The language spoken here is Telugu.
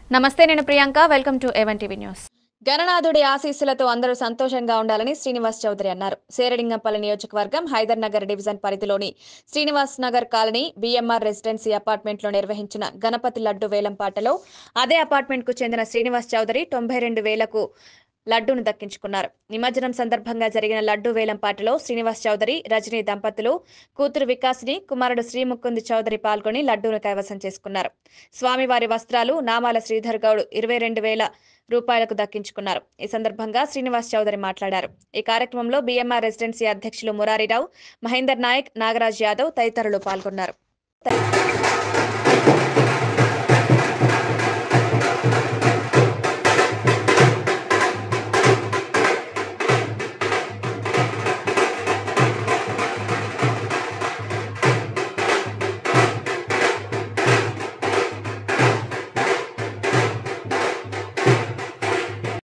నమస్తే నేను Priyanka welcome to Even TV news గణనాథుడి ఆశీస్సులతో అందరూ సంతోషంగా ఉండాలని శ్రీనివాస్ చౌదరి అన్నారు సేరడింగంపల్లి నియోజకవర్గం హైదర్ నగర్ డివిజన్ పరిధిలోని Srinivas Nagar colony BMR residency అపార్ట్మెంట్లో నిర్వహించిన గణపతి లడ్డు వేలంపాటలో అదే అపార్ట్మెంట్కు చెందిన శ్రీనివాస్ చౌదరి తొంభై రెండు వేలకు లడ్డూను దక్కించుకున్నారు నిమజ్జనం సందర్భంగా జరిగిన లడ్డూ వేలంపాటలో శ్రీనివాస్ చౌదరి రజనీ దంపతులు కూతురు వికాసిని కుమారుడు శ్రీముకుంది చౌదరి పాల్గొని లడ్డూను కైవసం చేసుకున్నారు స్వామివారి వస్త్రాలు నామాల శ్రీధర్ గౌడ్ ఇరవై రెండు వేల రూపాయలకు దక్కించుకున్నారు ఈ సందర్భంగా శ్రీనివాస్ చౌదరి మాట్లాడారు ఈ కార్యక్రమంలో బీఎంఆర్ రెసిడెన్సీ అధ్యక్షులు మురారిరావు మహేందర్ నాయక్ నాగరాజ్ యాదవ్ తదితరులు పాల్గొన్నారు